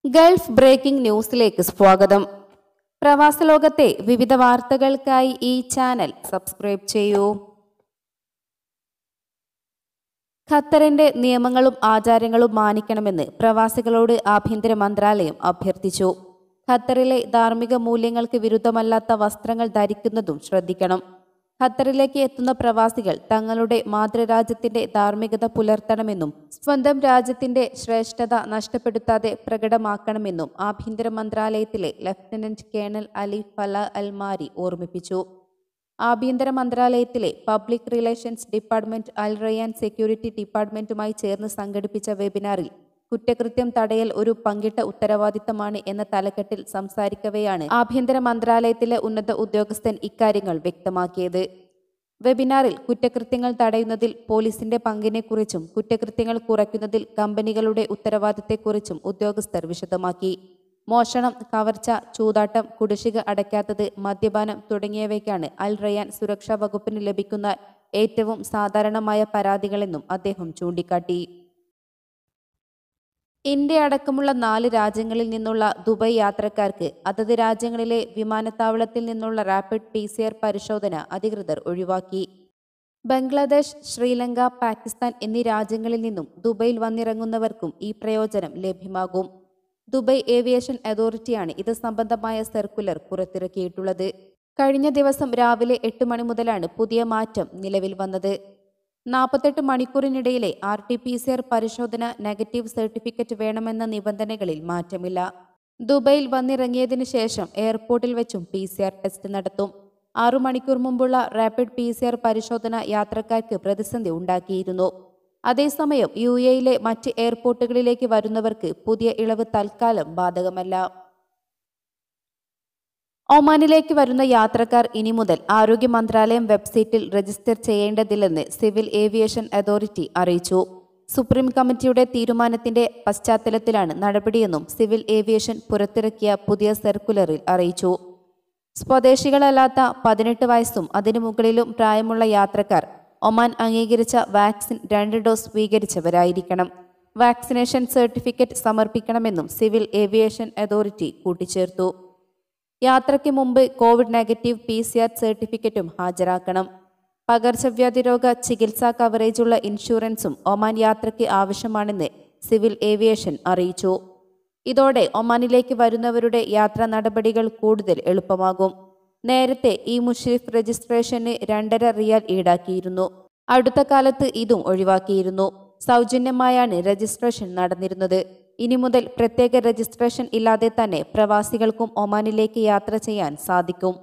Gulf breaking ന്യൂസിലേക്ക് സ്വാഗതം പ്രവാസ ലോകത്തെ വിവിധ വാർത്തകൾക്കായി ഈ ചാനൽ സബ്സ്ക്രൈബ് ചെയ്യൂ ഖത്തറിന്റെ നിയമങ്ങളും ആചാരങ്ങളും മാനിക്കണമെന്ന് പ്രവാസികളോട് ആഭ്യന്തര മന്ത്രാലയം അഭ്യർത്ഥിച്ചു ഖത്തറിലെ ധാർമ്മിക മൂല്യങ്ങൾക്ക് വിരുദ്ധമല്ലാത്ത വസ്ത്രങ്ങൾ ധരിക്കുന്നതും ശ്രദ്ധിക്കണം ഖത്തറിലേക്ക് എത്തുന്ന പ്രവാസികൾ തങ്ങളുടെ മാതൃരാജ്യത്തിന്റെ ധാർമ്മികത പുലർത്തണമെന്നും സ്വന്തം രാജ്യത്തിന്റെ ശ്രേഷ്ഠത നഷ്ടപ്പെടുത്താതെ പ്രകടമാക്കണമെന്നും ആഭ്യന്തര മന്ത്രാലയത്തിലെ ലഫ്റ്റനന്റ് കേണൽ അലി ഫല അൽമാരി ഓർമ്മിപ്പിച്ചു ആഭ്യന്തര മന്ത്രാലയത്തിലെ public relations department Al Rayyan security ഡിപ്പാർട്ട്മെന്റുമായി ചേർന്ന് സംഘടിപ്പിച്ച വെബിനാറിൽ കുറ്റകൃത്യം തടയൽ ഒരു പങ്കിട്ട ഉത്തരവാദിത്തമാണ് എന്ന തലക്കെട്ടിൽ സംസാരിക്കവെയാണ് ആഭ്യന്തര മന്ത്രാലയത്തിലെ ഉന്നത ഉദ്യോഗസ്ഥൻ ഇക്കാര്യങ്ങൾ വ്യക്തമാക്കിയത് വെബിനാറിൽ കുറ്റകൃത്യങ്ങൾ തടയുന്നതിൽ പോലീസിന്റെ പങ്കിനെക്കുറിച്ചും കുറ്റകൃത്യങ്ങൾ കുറയ്ക്കുന്നതിൽ കമ്പനികളുടെ ഉത്തരവാദിത്തത്തെക്കുറിച്ചും ഉദ്യോഗസ്ഥർ വിശദമാക്കി മോഷണം കവർച്ച ചൂതാട്ടം കുടിശ്ശിക അടയ്ക്കാത്തത് മദ്യപാനം തുടങ്ങിയവയ്ക്കാണ് അൽ റയാൻ സുരക്ഷാ വകുപ്പിന് ലഭിക്കുന്ന ഏറ്റവും സാധാരണമായ പരാതികളെന്നും അദ്ദേഹം ചൂണ്ടിക്കാട്ടി ഇന്ത്യ അടക്കമുള്ള നാല് രാജ്യങ്ങളിൽ നിന്നുള്ള ദുബായ് യാത്രക്കാർക്ക് അതത് രാജ്യങ്ങളിലെ വിമാനത്താവളത്തിൽ നിന്നുള്ള റാപ്പിഡ് പി സി ആർ പരിശോധന അധികൃതർ ഒഴിവാക്കി ബംഗ്ലാദേശ് ശ്രീലങ്ക പാകിസ്ഥാൻ എന്നീ രാജ്യങ്ങളിൽ നിന്നും ദുബൈയിൽ വന്നിറങ്ങുന്നവർക്കും ഈ പ്രയോജനം ലഭ്യമാകും ദുബായ് ഏവിയേഷൻ അതോറിറ്റിയാണ് ഇത് സംബന്ധമായ സർക്കുലർ പുറത്തിറക്കിയിട്ടുള്ളത് കഴിഞ്ഞ ദിവസം രാവിലെ എട്ട് മണി മുതലാണ് പുതിയ മാറ്റം നിലവിൽ വന്നത് നാൽപ്പത്തെട്ട് മണിക്കൂറിനിടയിലെ R T P C R പരിശോധന നെഗറ്റീവ് സർട്ടിഫിക്കറ്റ് വേണമെന്ന നിബന്ധനകളിൽ മാറ്റമില്ല ദുബൈയിൽ വന്നിറങ്ങിയതിനു ശേഷം എയർപോർട്ടിൽ വെച്ചും പി സി ആർ ടെസ്റ്റ് നടത്തും ആറു മണിക്കൂർ മുമ്പുള്ള റാപ്പിഡ് പി സി ആർ പരിശോധന യാത്രക്കാർക്ക് പ്രതിസന്ധി ഉണ്ടാക്കിയിരുന്നു അതേസമയം യു എയിലെ മറ്റ് എയർപോർട്ടുകളിലേക്ക് വരുന്നവർക്ക് പുതിയ ഇളവ് തൽക്കാലം ബാധകമല്ല ഒമാനിലേക്ക് വരുന്ന യാത്രക്കാർ ഇനി മുതൽ ആരോഗ്യ മന്ത്രാലയം വെബ്സൈറ്റിൽ രജിസ്റ്റർ ചെയ്യേണ്ടതില്ലെന്ന് സിവിൽ ഏവിയേഷൻ അതോറിറ്റി അറിയിച്ചു സുപ്രീം കമ്മിറ്റിയുടെ തീരുമാനത്തിന്റെ പശ്ചാത്തലത്തിലാണ് നടപടിയെന്നും സിവിൽ ഏവിയേഷൻ പുറത്തിറക്കിയ പുതിയ സർക്കുലറിൽ അറിയിച്ചു സ്വദേശികളല്ലാത്ത പതിനെട്ട് വയസ്സും അതിനു മുകളിലും പ്രായമുള്ള യാത്രക്കാർ ഒമാൻ അംഗീകരിച്ച വാക്സിൻ രണ്ട് ഡോസ് സ്വീകരിച്ചവരായിരിക്കണം വാക്സിനേഷൻ സർട്ടിഫിക്കറ്റ് സമർപ്പിക്കണമെന്നും സിവിൽ ഏവിയേഷൻ അതോറിറ്റി കൂട്ടിച്ചേർത്തു യാത്രയ്ക്ക് മുമ്പ് covid negative P C R സർട്ടിഫിക്കറ്റും ഹാജരാക്കണം പകർച്ചവ്യാധി രോഗ ചികിത്സാ കവറേജുള്ള ഇൻഷുറൻസും ഒമാൻ യാത്രയ്ക്ക് ആവശ്യമാണെന്ന് സിവിൽ ഏവിയേഷൻ അറിയിച്ചു ഇതോടെ ഒമാനിലേക്ക് വരുന്നവരുടെ യാത്രാ നടപടികൾ കൂടുതൽ എളുപ്പമാകും നേരത്തെ ഈ മുഷരിഫ് രജിസ്ട്രേഷന് രണ്ടര റിയാൽ ഈടാക്കിയിരുന്നു അടുത്ത കാലത്ത് ഇതും ഒഴിവാക്കിയിരുന്നു സൗജന്യമായാണ് രജിസ്ട്രേഷൻ നടന്നിരുന്നത് ഇനി മുതൽ പ്രത്യേക രജിസ്ട്രേഷൻ ഇല്ലാതെ തന്നെ പ്രവാസികൾക്കും ഒമാനിലേക്ക് യാത്ര ചെയ്യാൻ സാധിക്കും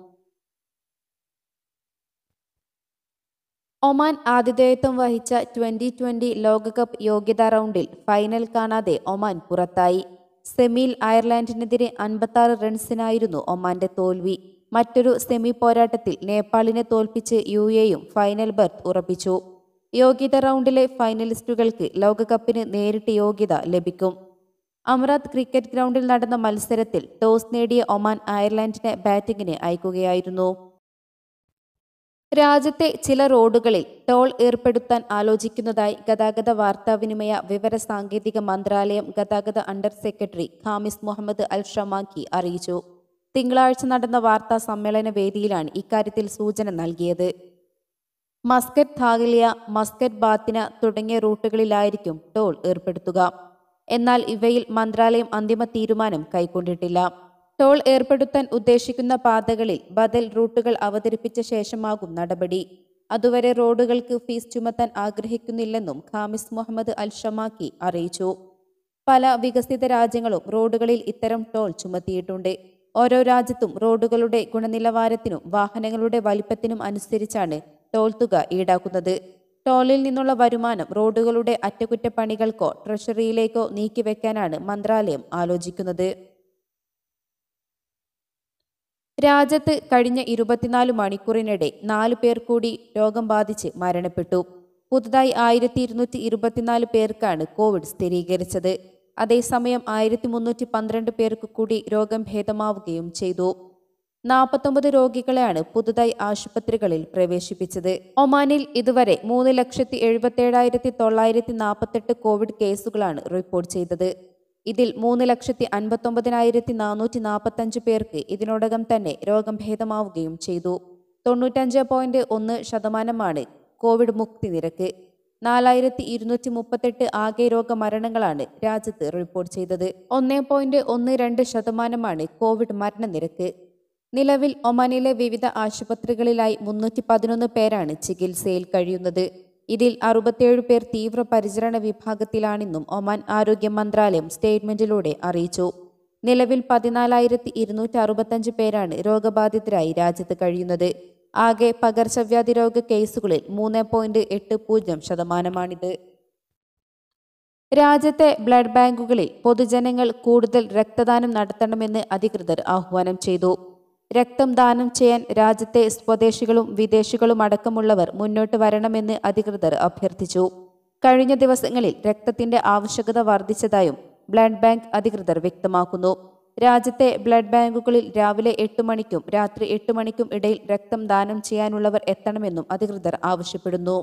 ഒമാൻ ആതിഥേയത്വം വഹിച്ച ട്വന്റി ട്വന്റി ലോകകപ്പ് യോഗ്യതാ റൗണ്ടിൽ ഫൈനൽ കാണാതെ ഒമാൻ പുറത്തായി സെമിയിൽ അയർലാൻഡിനെതിരെ അൻപത്തി റൺസിനായിരുന്നു ഒമാന്റെ തോൽവി മറ്റൊരു സെമി പോരാട്ടത്തിൽ നേപ്പാളിനെ തോൽപ്പിച്ച് യു എയും ഫൈനൽ ബർത്ത് ഉറപ്പിച്ചു യോഗ്യത റൗണ്ടിലെ ഫൈനലിസ്റ്റുകൾക്ക് ലോകകപ്പിന് നേരിട്ട് യോഗ്യത ലഭിക്കും അമറാത്ത് ക്രിക്കറ്റ് ഗ്രൗണ്ടിൽ നടന്ന മത്സരത്തിൽ ടോസ് നേടിയ ഒമാൻ അയർലൻഡിനെ ബാറ്റിംഗിന് അയക്കുകയായിരുന്നു രാജ്യത്തെ ചില റോഡുകളിൽ ടോൾ ഏർപ്പെടുത്താൻ ആലോചിക്കുന്നതായി ഗതാഗത വാർത്താവിനിമയ വിവര സാങ്കേതിക മന്ത്രാലയം ഗതാഗത under secretary Khamis Mohammed Al Shamaki അറിയിച്ചു തിങ്കളാഴ്ച നടന്ന വാർത്താ സമ്മേളന വേദിയിലാണ് ഇക്കാര്യത്തിൽ സൂചന നൽകിയത് മസ്കറ്റ് ധാഗലിയ മസ്കറ്റ് ബാത്തിന തുടങ്ങിയ റൂട്ടുകളിലായിരിക്കും ടോൾ ഏർപ്പെടുത്തുക എന്നാൽ ഇവയിൽ മന്ത്രാലയം അന്തിമ തീരുമാനം കൈക്കൊണ്ടിട്ടില്ല ടോൾ ഏർപ്പെടുത്താൻ ഉദ്ദേശിക്കുന്ന പാതകളിൽ ബദൽ റൂട്ടുകൾ അവതരിപ്പിച്ച ശേഷമാകും നടപടി അതുവരെ റോഡുകൾക്ക് ഫീസ് ചുമത്താൻ ആഗ്രഹിക്കുന്നില്ലെന്നും ഖാമിസ് മുഹമ്മദ് അൽ ഷമാക്കി അറിയിച്ചു പല വികസിത രാജ്യങ്ങളും റോഡുകളിൽ ഇത്തരം ടോൾ ചുമത്തിയിട്ടുണ്ട് ഓരോ രാജ്യത്തും റോഡുകളുടെ ഗുണനിലവാരത്തിനും വാഹനങ്ങളുടെ വലിപ്പത്തിനും അനുസരിച്ചാണ് ടോൾ തുക ഈടാക്കുന്നത് ടോളിൽ നിന്നുള്ള വരുമാനം റോഡുകളുടെ അറ്റകുറ്റപ്പണികൾക്കോ ട്രഷറിയിലേക്കോ നീക്കിവെക്കാനാണ് മന്ത്രാലയം ആലോചിക്കുന്നത് രാജ്യത്ത് കഴിഞ്ഞ ഇരുപത്തിനാല് മണിക്കൂറിനിടെ നാലു പേർ കൂടി രോഗം ബാധിച്ച് മരണപ്പെട്ടു പുതുതായി ആയിരത്തി ഇരുന്നൂറ്റി ഇരുപത്തിനാല് പേർക്കാണ് കോവിഡ് സ്ഥിരീകരിച്ചത് അതേസമയം ആയിരത്തി മുന്നൂറ്റി പന്ത്രണ്ട് പേർക്ക് കൂടി രോഗം ഭേദമാവുകയും ചെയ്തു നാൽപ്പത്തൊമ്പത് രോഗികളെയാണ് പുതുതായി ആശുപത്രികളിൽ പ്രവേശിപ്പിച്ചത് ഒമാനിൽ ഇതുവരെ മൂന്ന് ലക്ഷത്തി എഴുപത്തേഴായിരത്തി തൊള്ളായിരത്തി നാൽപ്പത്തെട്ട് കോവിഡ് കേസുകളാണ് റിപ്പോർട്ട് ചെയ്തത് ഇതിൽ മൂന്ന് ലക്ഷത്തി അൻപത്തൊമ്പതിനായിരത്തി നാനൂറ്റി നാൽപ്പത്തഞ്ച് പേർക്ക് ഇതിനോടകം തന്നെ രോഗം ഭേദമാവുകയും ചെയ്തു തൊണ്ണൂറ്റഞ്ച് പോയിന്റ് ഒന്ന് ശതമാനമാണ് കോവിഡ് മുക്തി നിരക്ക് നാലായിരത്തി ഇരുന്നൂറ്റി മുപ്പത്തെട്ട് ആകെ രോഗമരണങ്ങളാണ് രാജ്യത്ത് റിപ്പോർട്ട് ചെയ്തത് ഒന്നേ പോയിന്റ് ഒന്ന് രണ്ട് ശതമാനമാണ് കോവിഡ് മരണനിരക്ക് നിലവിൽ ഒമാനിലെ വിവിധ ആശുപത്രികളിലായി മുന്നൂറ്റി പതിനൊന്ന് പേരാണ് ചികിത്സയിൽ കഴിയുന്നത് ഇതിൽ അറുപത്തിയേഴ് പേർ തീവ്രപരിചരണ വിഭാഗത്തിലാണെന്നും ഒമാൻ ആരോഗ്യ മന്ത്രാലയം സ്റ്റേറ്റ്മെന്റിലൂടെ അറിയിച്ചു നിലവിൽ പതിനാലായിരത്തി ഇരുന്നൂറ്റി അറുപത്തഞ്ച് പേരാണ് രോഗബാധിതരായി രാജ്യത്ത് കഴിയുന്നത് ആകെ പകർച്ചവ്യാധി രോഗ കേസുകളിൽ മൂന്ന് പോയിന്റ് എട്ട് പൂജ്യം ശതമാനമാണിത് രാജ്യത്തെ ബ്ലഡ് ബാങ്കുകളിൽ പൊതുജനങ്ങൾ കൂടുതൽ രക്തദാനം നടത്തണമെന്ന് അധികൃതർ ആഹ്വാനം ചെയ്തു രക്തം ദാനം ചെയ്യാൻ രാജ്യത്തെ സ്വദേശികളും വിദേശികളും അടക്കമുള്ളവർ മുന്നോട്ട് വരണമെന്ന് അധികൃതർ അഭ്യർത്ഥിച്ചു കഴിഞ്ഞ ദിവസങ്ങളിൽ രക്തത്തിന്റെ ആവശ്യകത വർദ്ധിച്ചതായും ബ്ലഡ് ബാങ്ക് അധികൃതർ വ്യക്തമാക്കുന്നു രാജ്യത്തെ ബ്ലഡ് ബാങ്കുകളിൽ രാവിലെ എട്ട് മണിക്കും രാത്രി എട്ട് മണിക്കും ഇടയിൽ രക്തം ദാനം ചെയ്യാനുള്ളവർ എത്തണമെന്നും അധികൃതർ ആവശ്യപ്പെടുന്നു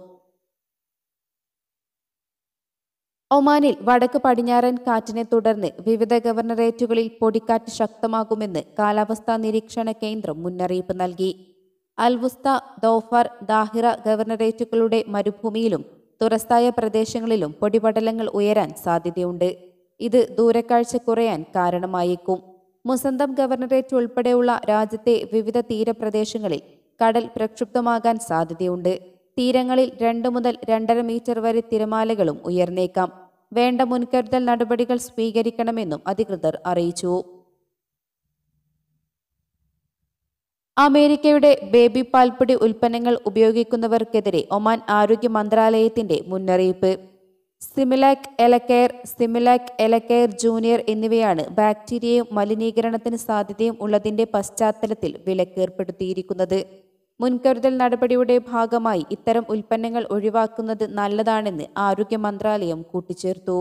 ഒമാനിൽ വടക്ക് പടിഞ്ഞാറൻ കാറ്റിനെ തുടർന്ന് വിവിധ ഗവർണറേറ്റുകളിൽ പൊടിക്കാറ്റ് ശക്തമാകുമെന്ന് കാലാവസ്ഥാ നിരീക്ഷണ കേന്ദ്രം മുന്നറിയിപ്പ് നൽകി അൽവുസ്ത ദോഫർ ദാഹിറ ഗവർണറേറ്റുകളുടെ മരുഭൂമിയിലും തുറസ്തായ പ്രദേശങ്ങളിലും പൊടിപടലങ്ങൾ ഉയരാൻ സാധ്യതയുണ്ട് ഇത് ദൂരക്കാഴ്ച കുറയാൻ കാരണമായേക്കും മുസന്തം ഗവർണറേറ്റ് ഉൾപ്പെടെയുള്ള രാജ്യത്തെ വിവിധ തീരപ്രദേശങ്ങളിൽ കടൽ പ്രക്ഷുബ്ധമാകാൻ സാധ്യതയുണ്ട് തീരങ്ങളിൽ രണ്ട് മുതൽ രണ്ടര മീറ്റർ വരെ തിരമാലകളും ഉയർന്നേക്കാം വേണ്ട മുൻകരുതൽ നടപടികൾ സ്വീകരിക്കണമെന്നും അധികൃതർ അറിയിച്ചു അമേരിക്കയുടെ ബേബി പാൽപ്പൊടി ഉൽപ്പന്നങ്ങൾ ഉപയോഗിക്കുന്നവർക്കെതിരെ ഒമാൻ ആരോഗ്യ മന്ത്രാലയത്തിന്റെ മുന്നറിയിപ്പ് സിമിലാക് എലക്കെയർ സിമിലാക് എലക്കെയർ ജൂനിയർ എന്നിവയാണ് ബാക്ടീരിയയും മലിനീകരണത്തിന് സാധ്യതയും ഉള്ളതിന്റെ പശ്ചാത്തലത്തിൽ വിലക്കേർപ്പെടുത്തിയിരിക്കുന്നത് മുൻകരുതൽ നടപടിയുടെ ഭാഗമായി ഇത്തരം ഉൽപ്പന്നങ്ങൾ ഒഴിവാക്കുന്നത് നല്ലതാണെന്ന് ആരോഗ്യ മന്ത്രാലയം കൂട്ടിച്ചേർത്തു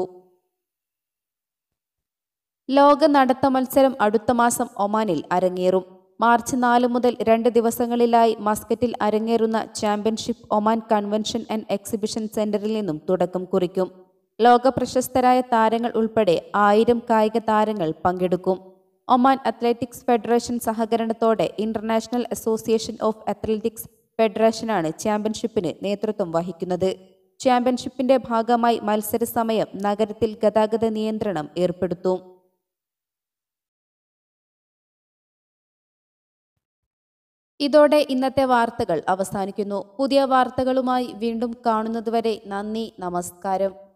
ലോക നടത്ത മത്സരം അടുത്ത മാസം ഒമാനിൽ അരങ്ങേറും മാർച്ച് നാല് മുതൽ രണ്ട് ദിവസങ്ങളിലായി മസ്കറ്റിൽ അരങ്ങേറുന്ന championship Oman convention and exhibition സെന്ററിൽ നിന്നും തുടക്കം കുറിക്കും ലോക പ്രശസ്തരായ താരങ്ങൾ ഉൾപ്പെടെ ആയിരം കായിക താരങ്ങൾ പങ്കെടുക്കും ഒമാൻ അത്ലറ്റിക്സ് ഫെഡറേഷൻ സഹകരണത്തോടെ ഇന്റർനാഷണൽ അസോസിയേഷൻ ഓഫ് അത്ലറ്റിക്സ് ഫെഡറേഷനാണ് ചാമ്പ്യൻഷിപ്പിന് നേതൃത്വം വഹിക്കുന്നത് ചാമ്പ്യൻഷിപ്പിന്റെ ഭാഗമായി മത്സര സമയം നഗരത്തിൽ ഗതാഗത നിയന്ത്രണം ഏർപ്പെടുത്തും ഇതോടെ ഇന്നത്തെ വാർത്തകൾ അവസാനിക്കുന്നു പുതിയ വാർത്തകളുമായി വീണ്ടും കാണുന്നതുവരെ നന്ദി നമസ്കാരം